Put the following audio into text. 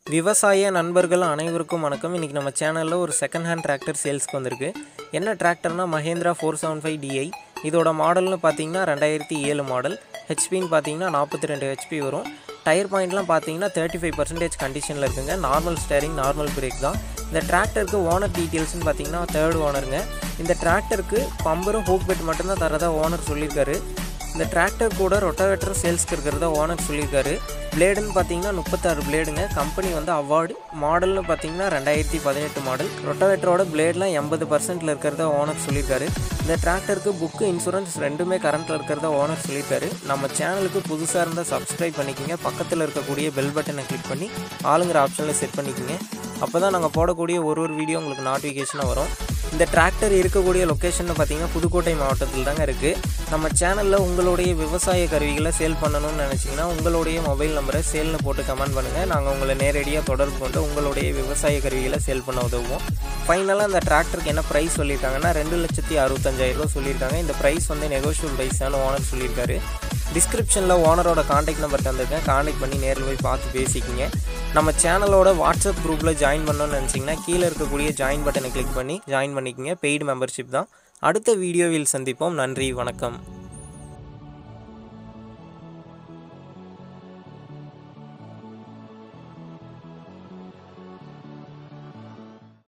விவசாய நண்பர்கள் அனைவருக்கும் வணக்கம் இன்றைக்கி நம்ம சேனலில் ஒரு செகண்ட் ஹேண்ட் டிராக்டர் சேல்ஸ்க்கு வந்திருக்கு என்ன டிராக்டர்னா Mahindra four seven five DI இதோட மாடல்னு பார்த்தீங்கன்னா ரெண்டாயிரத்தி ஏழு மாடல் ஹெச்பின்னு பார்த்தீங்கன்னா நாற்பத்தி ரெண்டு ஹெச்பி வரும் டயர் பாயிண்ட்லாம் பார்த்தீங்கன்னா தேர்ட்டி ஃபைவ் பர்சன்டேஜ் கண்டிஷனில் இருக்குங்க நார்மல் ஸ்டேரிங் நார்மல் பிரேக் தான் இந்த டிராக்டருக்கு ஓனர் டீட்டெயில்ஸ்னு பார்த்தீங்கன்னா தேர்ட் ஓனருங்க இந்த டிராக்டருக்கு பம்பரும் ஹூக் பெட் மட்டும்தான் தரதா ஓனர் சொல்லியிருக்காரு இந்த டிராக்டர் கூட ரொட்டாவேட்டர் சேல்ஸ்க்கு இருக்கிறதா ஓனர் சொல்லியிருக்காரு பிளேடுன்னு பார்த்தீங்கன்னா முப்பத்தாறு பிளேடுங்க கம்பெனி வந்து அவார்டு மாடல்னு பார்த்தீங்கன்னா ரெண்டாயிரத்தி பதினெட்டு மாடல் ரொட்டாவேட்டரோட பிளேட்லாம் எண்பது பர்சன்ட்டில் இருக்கிறதா ஓனர் சொல்லியிருக்காரு இந்த டிராக்டருக்கு புக்கு இன்சூரன்ஸ் ரெண்டுமே கரண்ட்டில் இருக்கிறதா ஓனர் சொல்லியிருக்காரு நம்ம சேனலுக்கு புதுசாக இருந்தால் சப்ஸ்கிரைப் பண்ணிக்கோங்க பக்கத்தில் இருக்கக்கூடிய பெல் பட்டனை கிளிக் பண்ணி ஆளுங்கிற ஆப்ஷனில் செட் பண்ணிக்கோங்க அப்போ தான் நாங்கள் போடக்கூடிய ஒரு ஒரு வீடியோ உங்களுக்கு நோட்டிஃபிகேஷனாக வரும் இந்த டிராக்டர் இருக்கக்கூடிய லொக்கேஷன் பார்த்தீங்கன்னா புதுக்கோட்டை மாவட்டத்தில் தாங்க இருக்குது நம்ம சேனலில் உங்களுடைய விவசாய கருவிகளை சேல் பண்ணணும்னு நினச்சிங்கன்னா உங்களுடைய மொபைல் நம்பரை சேல்னு போட்டு கமெண்ட் பண்ணுங்கள் நாங்கள் உங்களை நேரடியாக தொடர்பு கொண்டு உங்களுடைய விவசாய கருவிகளை சேல் பண்ண உதவுவோம் ஃபைனலாக இந்த டிராக்டருக்கு என்ன ப்ரைஸ் சொல்லியிருக்காங்கன்னா ரெண்டு லட்சத்தி அறுபத்தஞ்சாயிரம் ரூபா சொல்லியிருக்காங்க இந்த ப்ரைஸ் வந்து நெகோஷியபிள் ப்ரைஸான ஓனர் சொல்லியிருக்காரு டிஸ்கிரிப்ஷனில் ஓனரோட காண்டாக்ட் நம்பர் தந்திருக்கேன் காண்டாக்ட் பண்ணி நேரில் போய் பார்த்து பேசிக்கிங்க நம்ம சேனலோட வாட்ஸ்அப் குரூப்பில் ஜாயின் பண்ணணும்னு நினச்சிங்கன்னா கீழே இருக்கக்கூடிய ஜாயின் பட்டனை கிளிக் பண்ணி ஜாயின் பண்ணிக்கங்க பெய்டு மெம்பர்ஷிப் தான் அடுத்த வீடியோவில் சந்திப்போம் நன்றி வணக்கம்